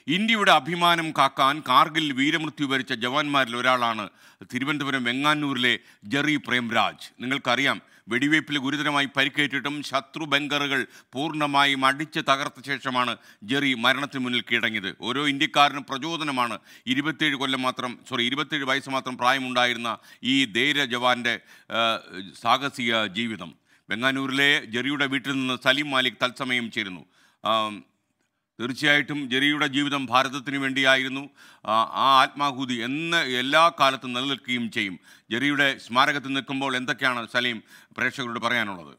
ഇന്ത്യയുടെ അഭിമാനം കാക്കാൻ കാർഗിൽ വീരമൃത്യു വരിച്ച ജവാന്മാരിൽ ഒരാളാണ് തിരുവനന്തപുരം വെങ്ങാനൂരിലെ ജെറി പ്രേംരാജ് നിങ്ങൾക്കറിയാം വെടിവയ്പ്പിൽ ഗുരുതരമായി പരിക്കേറ്റിട്ടും ശത്രു ബങ്കറുകൾ പൂർണ്ണമായും അടിച്ച് തകർത്ത ശേഷമാണ് ജെറി മരണത്തിന് മുന്നിൽ കീഴടങ്ങിയത് ഓരോ ഇന്ത്യക്കാരനും പ്രചോദനമാണ് ഇരുപത്തേഴ് കൊല്ലം മാത്രം സോറി ഇരുപത്തേഴ് വയസ്സ് മാത്രം പ്രായമുണ്ടായിരുന്ന ഈ ധൈര്യ ജവാന്റെ ആ, സാഹസിക ജീവിതം വെങ്ങാനൂരിലെ ജെറിയുടെ വീട്ടിൽ നിന്ന് സലീം മാലിക് തത്സമയം ചേരുന്നു ആം, തീർച്ചയായിട്ടും ജെറിയുടെ ജീവിതം ഭാരതത്തിന് വേണ്ടിയായിരുന്നു ആ ആ ആത്മാഹൂതി എന്ന് എല്ലാ കാലത്തും നിലനിൽക്കുകയും ചെയ്യും ജെറിയുടെ സ്മാരകത്തിൽ നിൽക്കുമ്പോൾ എന്തൊക്കെയാണ് സലീം പ്രേക്ഷകരോട് പറയാനുള്ളത്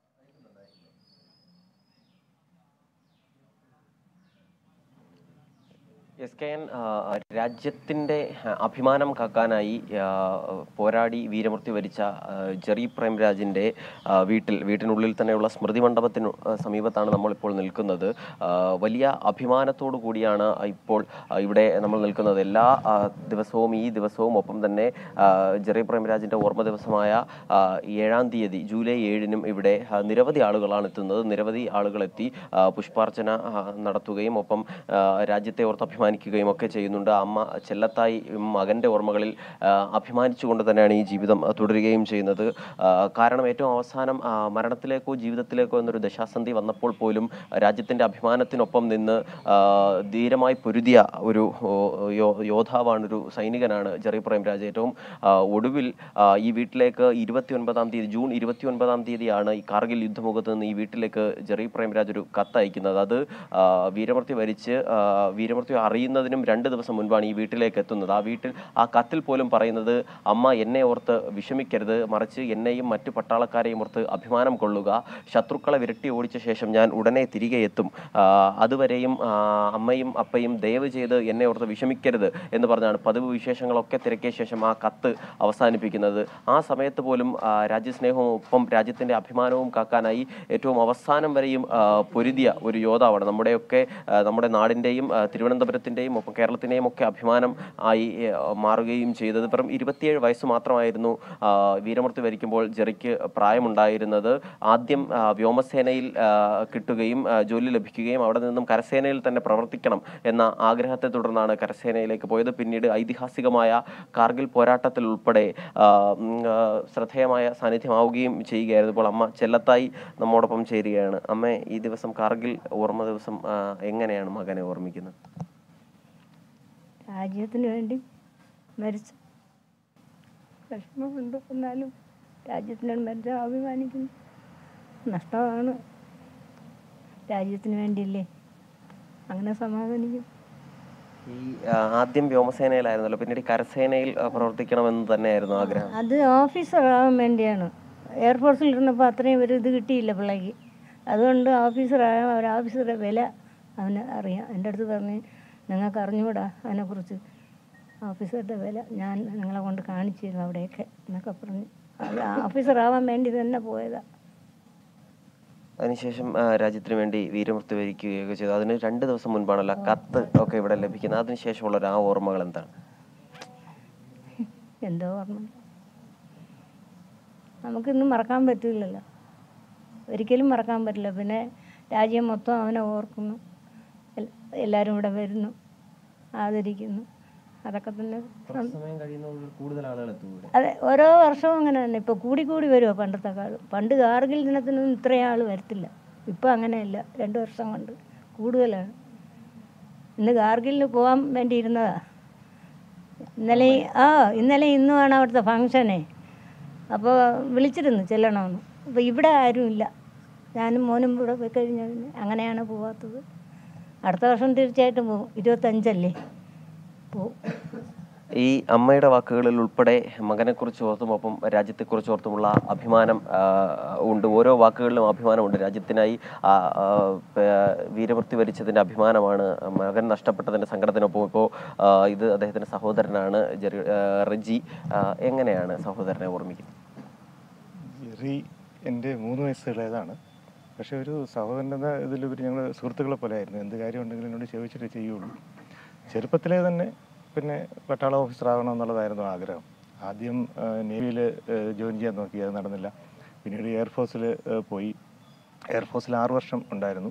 എസ് കെ എൻ രാജ്യത്തിൻ്റെ അഭിമാനം കാക്കാനായി ആ, പോരാടി വീരമൃത്യു വരിച്ച ആ, ജെറി പ്രേംരാജിൻ്റെ ആ, വീട്ടിൽ വീട്ടിനുള്ളിൽ തന്നെയുള്ള സ്മൃതി മണ്ഡപത്തിന് ആ, സമീപത്താണ് നമ്മളിപ്പോൾ നിൽക്കുന്നത് ആ, വലിയ അഭിമാനത്തോടു കൂടിയാണ് ഇപ്പോൾ ആ, ഇവിടെ നമ്മൾ നിൽക്കുന്നത് എല്ലാ ആ, ദിവസവും ഈ ദിവസവും ഒപ്പം തന്നെ ആ, ജെറി പ്രേംരാജിൻ്റെ ഓർമ്മ ദിവസമായ ആ, ഏഴാം തീയതി ജൂലൈ ഏഴിനും ഇവിടെ ആ, നിരവധി ആളുകളാണ് എത്തുന്നത് നിരവധി ആളുകൾ എത്തി ആ, പുഷ്പാർച്ചന ആ, നടത്തുകയും ഒപ്പം ആ, രാജ്യത്തെ ഓർത്ത് അഭിമാനിക്കുകയും ഒക്കെ ചെയ്യുന്നുണ്ട് അമ്മ ചെല്ലത്തായി മകന്റെ ഓർമ്മകളിൽ ആ, അഭിമാനിച്ചുകൊണ്ട് തന്നെയാണ് ഈ ജീവിതം ആ, തുടരുകയും ചെയ്യുന്നത് ആ, കാരണം ഏറ്റവും അവസാനം ആ, മരണത്തിലേക്കോ ജീവിതത്തിലേക്കോ എന്നൊരു ദശാസന്ധി വന്നപ്പോൾ പോലും രാജ്യത്തിന്റെ അഭിമാനത്തിനൊപ്പം നിന്ന് ആ, ധീരമായി പൊരുതിയ ഒരു ഓ, യോ- യോദ്ധാവാണ് ഒരു സൈനികനാണ് ജെറി പ്രേംരാജ് ഏറ്റവും ആ, ഒടുവിൽ ആ, ഈ വീട്ടിലേക്ക് ഇരുപത്തി ഒൻപതാം തീയതി ജൂൺ ഇരുപത്തി ഒൻപതാം തീയതിയാണ് ഈ കാർഗിൽ യുദ്ധമുഖത്ത് നിന്ന് ഈ വീട്ടിലേക്ക് ജെറി പ്രേംരാജ് ഒരു കത്ത് അയക്കുന്നത് അത് ആ, വീരമൃത്യു വരിച്ച് ആ, വീരമൃത്യു അറിയുന്നതിനും രണ്ട് ദിവസം മുൻപാണ് ഈ വീട്ടിലേക്ക് എത്തുന്നത് ആ വീട്ടിൽ ആ കത്തിൽ പോലും പറയുന്നത് അമ്മ എന്നെ ഓർത്ത് വിഷമിക്കരുത് മറിച്ച് എന്നെയും മറ്റു പട്ടാളക്കാരെയും ഓർത്ത് അഭിമാനം കൊള്ളുക ശത്രുക്കളെ വിരട്ടി ഓടിച്ച ശേഷം ഞാൻ ഉടനെ തിരികെ എത്തും ആ, അതുവരെയും ആ, അമ്മയും അപ്പയും ദയവ് ചെയ്ത് എന്നെ ഓർത്ത് വിഷമിക്കരുത് എന്ന് പറഞ്ഞാണ് പതിവ് വിശേഷങ്ങളൊക്കെ തിരക്കിയ ശേഷം ആ കത്ത് അവസാനിപ്പിക്കുന്നത് ആ സമയത്ത് പോലും ആ, രാജ്യസ്നേഹവും ഒപ്പം രാജ്യത്തിന്റെ അഭിമാനവും കാക്കാനായി ഏറ്റവും അവസാനം വരെയും ആ, പൊരുതിയ ഒരു യോദ്ധാവാണ് നമ്മുടെയൊക്കെ ആ, നമ്മുടെ നാടിന്റെയും ആ, തിരുവനന്തപുരത്തിന്റെയും ഒപ്പം കേരളത്തിന്റെയും ഒക്കെ അഭിമാനം ആയി ആ, മാറുകയും ചെയ്തത് വെറും ഇരുപത്തിയേഴ് വയസ്സ് മാത്രമായിരുന്നു ആ, വീരമൃത്യു വരിക്കുമ്പോൾ ജെറിക്ക് പ്രായമുണ്ടായിരുന്നത് ആദ്യം ആ, വ്യോമസേനയിൽ ആ, കിട്ടുകയും ആ, ജോലി ലഭിക്കുകയും അവിടെ നിന്നും കരസേനയിൽ തന്നെ പ്രവർത്തിക്കണം എന്ന ആഗ്രഹത്തെ തുടർന്നാണ് കരസേനയിലേക്ക് പോയത് പിന്നീട് ഐതിഹാസികമായ കാർഗിൽ പോരാട്ടത്തിൽ ഉൾപ്പെടെ ആ, ഉം, ആ, ശ്രദ്ധേയമായ സാന്നിധ്യമാവുകയും ചെയ്യുകയായിരുന്നു ഇപ്പോൾ അമ്മ ചെല്ലത്തായി നമ്മോടൊപ്പം ചേരുകയാണ് അമ്മ ഈ ദിവസം കാർഗിൽ ഓർമ്മ ദിവസം ആ, എങ്ങനെയാണ് മകനെ ഓർമ്മിക്കുന്നത് രാജ്യത്തിന് വേണ്ടി മരിച്ചു വിഷമമുണ്ട് എന്നാലും രാജ്യത്തിന് വേണ്ടി മരിച്ച അഭിമാനിക്കുന്നു നഷ്ടമാണ് രാജ്യത്തിന് വേണ്ടിയില്ലേ അങ്ങനെ സമാധാനിക്കും ഈ ആ, ആദ്യം വ്യോമസേനയിലായിരുന്നല്ലോ പിന്നീട് കരസേനയിൽ ആ, പ്രവർത്തിക്കണമെന്ന് തന്നെയായിരുന്നു ആഗ്രഹം അത് ഓഫീസറാകാൻ വേണ്ടിയാണ് എയർഫോഴ്സിൽ ഇരുന്നപ്പോൾ അത്രയും ഒരു ഇത് കിട്ടിയില്ല പിള്ളേക്ക് അതുകൊണ്ട് ഓഫീസറാകാൻ ഒരു ഓഫീസറുടെ വില അവന് അറിയാം എൻ്റെ അടുത്ത് പറഞ്ഞ് നിങ്ങൾക്ക് അറിഞ്ഞുകൂടാ അതിനെക്കുറിച്ച് ഓഫീസറുടെ വില ഞാൻ നിങ്ങളെ കൊണ്ട് കാണിച്ചു തരും അവിടെയൊക്കെ എന്നൊക്കെ പറഞ്ഞ് അത് ഓഫീസറാവാൻ വേണ്ടി തന്നെ പോയതാണ് അതിനുശേഷം ആ, രാജ്യത്തിന് വേണ്ടി വീരമൃത്യു വരിക്കുകയൊക്കെ ചെയ്തു അതിന് രണ്ട് ദിവസം മുൻപാണല്ലോ കത്ത് ഒക്കെ ഇവിടെ ലഭിക്കുന്നത് അതിനുശേഷമുള്ള ഒരു ആ ഓർമ്മകൾ എന്താണ് എന്തോ ഓർമ്മ നമുക്കിന്നും മറക്കാൻ പറ്റില്ലല്ലോ ഒരിക്കലും മറക്കാൻ പറ്റില്ല പിന്നെ രാജ്യം മൊത്തം അവനെ ഓർക്കുന്നു എൽ- എല്ലാവരും ഇവിടെ വരുന്നു ആദരിക്കുന്നു അതൊക്കെ തന്നെ സം- സമയം കഴിയുന്ന കൂടുതൽ ആളുകൾ എത്തും ഇവിടെ അതെ ഓരോ വർഷവും അങ്ങനെ തന്നെ ഇപ്പോൾ കൂടി കൂടി വരുമോ പണ്ടത്തെ കാലം പണ്ട് കാർഗിൽ ദിനത്തിനൊന്നും ഇത്രയും ആൾ വരത്തില്ല ഇപ്പം അങ്ങനെയല്ല രണ്ട് വർഷം കൊണ്ട് കൂടുതലാണ് ഇന്ന് കാർഗിലിന് പോകാൻ വേണ്ടി ഇരുന്നതാ ഇന്നലെ ആ ഇന്നലെ ഇന്നുമാണ് അവിടുത്തെ ഫങ്ഷനെ അപ്പോൾ വിളിച്ചിരുന്നു ചെല്ലണമെന്ന് അപ്പോൾ ഇവിടെ ആരുമില്ല ഞാനും മോനും ഇവിടെ പോയി കഴിഞ്ഞാൽ പിന്നെ അങ്ങനെയാണ് പോവാത്തത് അടുത്ത വർഷം തീർച്ചയായിട്ടും പോകും ഇരുപത്തഞ്ചല്ലേ പോവും ഈ അമ്മയുടെ വാക്കുകളിൽ ഉൾപ്പെടെ മകനെക്കുറിച്ച് ഓർത്തും ഒപ്പം രാജ്യത്തെക്കുറിച്ച് ഓർത്തുമുള്ള അഭിമാനം ആ, ഉണ്ട് ഓരോ വാക്കുകളിലും അഭിമാനമുണ്ട് രാജ്യത്തിനായി ആ, ആ, പ- വീരമൃത്യു വരിച്ചതിൻ്റെ അഭിമാനമാണ് മകൻ നഷ്ടപ്പെട്ടതിൻ്റെ സങ്കടത്തിനൊപ്പം ഇപ്പോൾ ആ, ഇത് അദ്ദേഹത്തിൻ്റെ സഹോദരനാണ് ജെറി ആ, റെജി ആ, എങ്ങനെയാണ് സഹോദരനെ ഓർമ്മിക്കുന്നത് ജെറി എൻ്റെ മൂന്ന് വയസ്സ് ഇളയതാണ് പക്ഷേ ഒരു സഹോദരൻ്റെ ഇതിലുപരി ഞങ്ങൾ സുഹൃത്തുക്കളെ പോലെ ആയിരുന്നു എന്ത് കാര്യം ഉണ്ടെങ്കിലും എന്നോട് ചോദിച്ചിട്ട് ചെയ്യുള്ളൂ ചെറുപ്പത്തിലേ തന്നെ പിന്നെ പട്ടാള ഓഫീസറാകണം എന്നുള്ളതായിരുന്നു ആഗ്രഹം ആദ്യം നേവിയിൽ ജോയിൻ ചെയ്യാൻ നോക്കി അത് നടന്നില്ല പിന്നീട് എയർഫോഴ്സിൽ പോയി എയർഫോഴ്സിൽ ആറ് വർഷം ഉണ്ടായിരുന്നു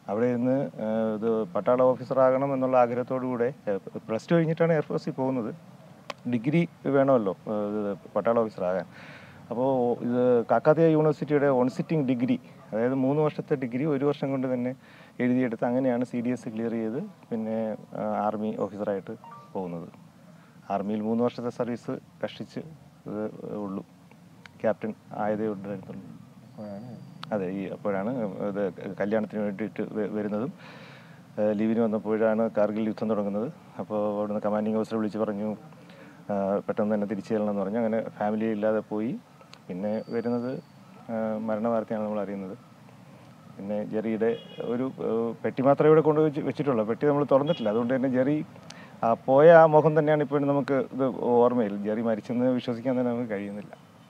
അവിടെ ഇരുന്ന് ആ, ഇത് പട്ടാള ഓഫീസറാകണം എന്നുള്ള ആഗ്രഹത്തോടു കൂടെ പ്ലസ് ടു കഴിഞ്ഞിട്ടാണ് എയർഫോഴ്സിൽ പോകുന്നത് ഡിഗ്രി വേണമല്ലോ ആ, ഇത് പട്ടാള ഓഫീസറാകാൻ അപ്പോൾ ഇത് കാക്കാത്തിയ യൂണിവേഴ്സിറ്റിയുടെ ഓൺ സിറ്റിംഗ് ഡിഗ്രി അതായത് മൂന്ന് വർഷത്തെ ഡിഗ്രി ഒരു വർഷം കൊണ്ട് തന്നെ എഴുതിയെടുത്ത് അങ്ങനെയാണ് സി ഡി എസ് ക്ലിയർ ചെയ്ത് പിന്നെ ആ, ആർമി ഓഫീസറായിട്ട് പോകുന്നത് ആർമിയിൽ മൂന്ന് വർഷത്തെ സർവീസ് കഷ്ടിച്ച് ഇത് ഉള്ളൂ ക്യാപ്റ്റൻ ആയതേ ഉണ്ടായിരുന്നുള്ളൂ അതെ ഈ അപ്പോഴാണ് ഇത് കല്യാണത്തിന് വേണ്ടിയിട്ട് വ- വരുന്നതും ഏഹ് ലീവിന് വന്നപ്പോഴാണ് കാർഗിൽ യുദ്ധം തുടങ്ങുന്നത് അപ്പോൾ അവിടുന്ന് കമാൻഡിങ് ഓഫീസർ വിളിച്ച് പറഞ്ഞു ആ, പെട്ടെന്ന് തന്നെ തിരിച്ചു ചെല്ലണം എന്ന് പറഞ്ഞു അങ്ങനെ ഫാമിലി ഇല്ലാതെ പോയി പിന്നെ വരുന്നത് ആ, മരണ വാർത്തയാണ് നമ്മൾ അറിയുന്നത് പിന്നെ ജെറിയുടെ ഒരു ഏഹ്, പെട്ടി മാത്രമേ ഇവിടെ കൊണ്ട് വെച്ച് വെച്ചിട്ടുള്ളൂ പെട്ടി നമ്മൾ തുറന്നിട്ടില്ല അതുകൊണ്ട് തന്നെ ജെറി ആ പോയ ആ മുഖം തന്നെയാണ് ഇപ്പോഴും നമുക്ക് ഇത് ഓർമ്മയിൽ ജെറി മരിച്ചെന്ന് വിശ്വസിക്കാൻ തന്നെ നമുക്ക് കഴിയുന്നില്ല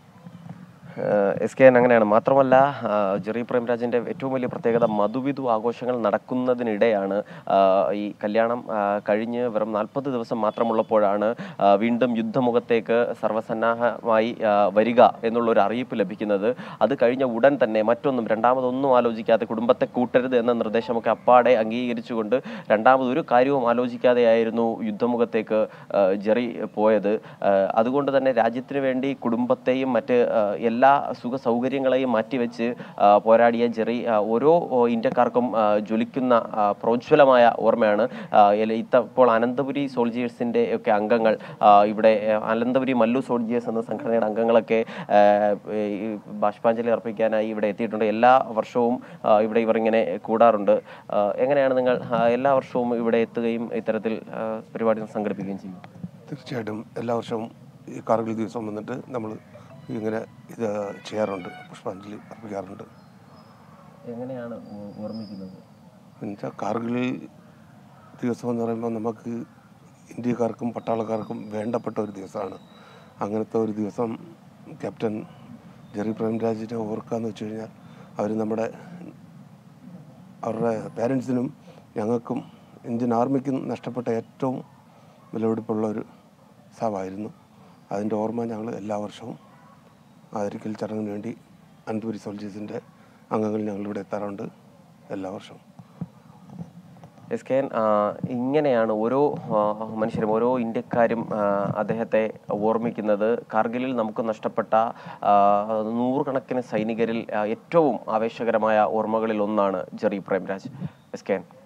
എസ് കെ എൻ അങ്ങനെയാണ് മാത്രമല്ല ആ, ജെറി പ്രേംരാജിന്റെ ഏറ്റവും വലിയ പ്രത്യേകത മധുവിധു ആഘോഷങ്ങൾ നടക്കുന്നതിനിടെയാണ് ആ, ഈ കല്യാണം ആ, കഴിഞ്ഞ് വെറും നാൽപ്പത് ദിവസം മാത്രമുള്ളപ്പോഴാണ് ആ, വീണ്ടും യുദ്ധമുഖത്തേക്ക് സർവ്വസന്നാഹമായി ആ, വരിക എന്നുള്ള ഒരു അറിയിപ്പ് ലഭിക്കുന്നത് അത് കഴിഞ്ഞ ഉടൻ തന്നെ മറ്റൊന്നും രണ്ടാമതൊന്നും ആലോചിക്കാതെ കുടുംബത്തെ കൂട്ടരുത് എന്ന നിർദ്ദേശമൊക്കെ അപ്പാടെ അംഗീകരിച്ചുകൊണ്ട് രണ്ടാമത് ഒരു കാര്യവും ആലോചിക്കാതെയായിരുന്നു യുദ്ധമുഖത്തേക്ക് ആ, ജെറി പോയത് ആ, അതുകൊണ്ട് തന്നെ രാജ്യത്തിന് വേണ്ടി കുടുംബത്തെയും മറ്റ് ആ, എല്ലാ സുഖ സൗകര്യങ്ങളെയും മാറ്റിവെച്ച് ആ, പോരാടിയ ജെറി ആ, ഓരോ ഓ, ഇന്ത്യക്കാർക്കും ആ, ജ്വലിക്കുന്ന ആ, പ്രോജ്വലമായ ഓർമ്മയാണ് ആ, എല- ഇത്ത ഇപ്പോൾ അനന്തപുരി സോൾജിയേഴ്സിന്റെ ഒക്കെ അംഗങ്ങൾ ആ, ഇവിടെ ആ, അനന്തപുരി മല്ലു സോൾജിയേഴ്സ് എന്ന സംഘടനയുടെ അംഗങ്ങളൊക്കെ ആ, ഈ ബാഷ്പാഞ്ജലി അർപ്പിക്കാനായി ഇവിടെ എത്തിയിട്ടുണ്ട് എല്ലാ വർഷവും ആ, ഇവിടെ ഇവർ ഇങ്ങനെ കൂടാറുണ്ട് ആ, എങ്ങനെയാണ് നിങ്ങൾ ആ, എല്ലാ വർഷവും ഇവിടെ എത്തുകയും ഇത്തരത്തിൽ ആ, പരിപാടികൾ സംഘടിപ്പിക്കുകയും ചെയ്യും തീർച്ചയായിട്ടും എല്ലാ വർഷവും ഈ കാർഗിൽ ദിവസം വന്നിട്ട് നമ്മൾ ഇങ്ങനെ ഇത് ചെയ്യാറുണ്ട് പുഷ്പാഞ്ജലി അർപ്പിക്കാറുണ്ട് എങ്ങനെയാണ് ഓ- ഓർമ്മിക്കുന്നത് എന്നുവെച്ചാൽ കാർഗിൽ ദിവസം എന്ന് പറയുമ്പോൾ നമുക്ക് ഇന്ത്യക്കാർക്കും പട്ടാളക്കാർക്കും വേണ്ടപ്പെട്ട ഒരു ദിവസമാണ് അങ്ങനത്തെ ഒരു ദിവസം ക്യാപ്റ്റൻ ജെറി പ്രേംരാജിനെ ഓർക്കാന്ന് വെച്ച് കഴിഞ്ഞാൽ അവർ നമ്മുടെ അവരുടെ പാരൻസിനും ഞങ്ങൾക്കും ഇന്ത്യൻ ആർമിക്കും നഷ്ടപ്പെട്ട ഏറ്റവും വിലപിടിപ്പുള്ള ഒരു സാവായിരുന്നു അതിൻ്റെ ഓർമ്മ ഞങ്ങൾ എല്ലാ വർഷവും ആദരിക്കൽ ചടങ്ങിന് വേണ്ടി അനന്തപുരി സോൾജേഴ്സിൻ്റെ അംഗങ്ങൾ ഞങ്ങളിവിടെ എത്താറുണ്ട് എല്ലാ വർഷവും എസ് കെ എൻ ആ, ഇങ്ങനെയാണ് ഓരോ ആ, മനുഷ്യരും ഓരോ ഇന്ത്യക്കാരും ആ, അദ്ദേഹത്തെ ഓർമ്മിക്കുന്നത് കാർഗിലിൽ നമുക്ക് നഷ്ടപ്പെട്ട ആ, നൂറുകണക്കിന് സൈനികരിൽ ആ, ഏറ്റവും ആവേശകരമായ ഓർമ്മകളിൽ ഒന്നാണ് Jerry Premraj S K N